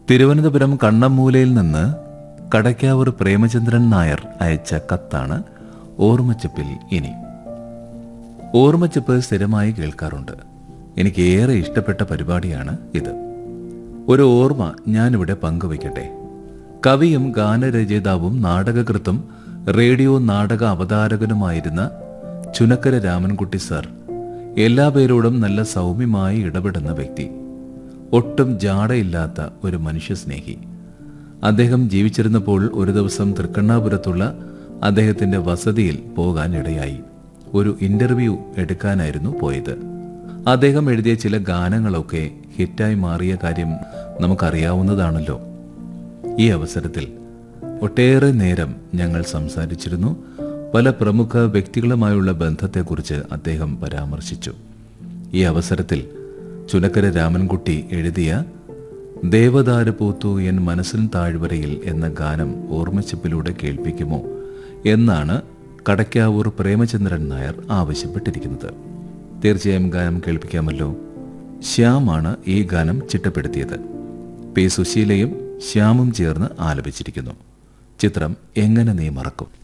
തിരുവനന്തപുരം കണ്ണമ്മൂലയിൽ നിന്ന് കടയ്ക്കാവൂർ പ്രേമചന്ദ്രൻ നായർ അയച്ച കത്താണ് ഓർമ്മച്ചപ്പിൽ ഇനി ഓർമ്മച്ചപ്പ് സ്ഥിരമായി കേൾക്കാറുണ്ട് എനിക്ക് ഏറെ ഇഷ്ടപ്പെട്ട പരിപാടിയാണ് ഇത് ഒരു ഓർമ്മ ഞാനിവിടെ പങ്കുവയ്ക്കട്ടെ കവിയും ഗാനരചയിതാവും നാടകകൃത്തും റേഡിയോ നാടക അവതാരകനുമായിരുന്ന ചുനക്കര രാമൻകുട്ടി സർ എല്ലാ പേരോടും നല്ല സൗമ്യമായി ഇടപെടുന്ന വ്യക്തി ഒട്ടും ജാടയില്ലാത്ത ഒരു മനുഷ്യസ്നേഹി അദ്ദേഹം ജീവിച്ചിരുന്നപ്പോൾ ഒരു ദിവസം തൃക്കണ്ണാപുരത്തുള്ള അദ്ദേഹത്തിന്റെ വസതിയിൽ പോകാൻ ഇടയായി ഒരു ഇന്റർവ്യൂ എടുക്കാനായിരുന്നു പോയത് അദ്ദേഹം എഴുതിയ ചില ഗാനങ്ങളൊക്കെ ഹിറ്റായി മാറിയ കാര്യം നമുക്കറിയാവുന്നതാണല്ലോ ഈ അവസരത്തിൽ ഒട്ടേറെ നേരം ഞങ്ങൾ സംസാരിച്ചിരുന്നു പല പ്രമുഖ വ്യക്തികളുമായുള്ള ബന്ധത്തെക്കുറിച്ച് അദ്ദേഹം പരാമർശിച്ചു ഈ അവസരത്തിൽ ചുനക്കര രാമൻകുട്ടി എഴുതിയ ദേവദാരു പൂത്തു എൻ മനസ്സിൻ താഴ്വരയിൽ എന്ന ഗാനം ഓർമ്മച്ചപ്പിലൂടെ കേൾപ്പിക്കുമോ എന്നാണ് കടയ്ക്കാവൂർ പ്രേമചന്ദ്രൻ നായർ ആവശ്യപ്പെട്ടിരിക്കുന്നത് തീർച്ചയായും ഗാനം കേൾപ്പിക്കാമല്ലോ ശ്യാമാണ് ഈ ഗാനം ചിട്ടപ്പെടുത്തിയത് പി സുശീലയും ശ്യാമും ചേർന്ന് ആലപിച്ചിരിക്കുന്നു ചിത്രം എങ്ങനെ നീ മറക്കും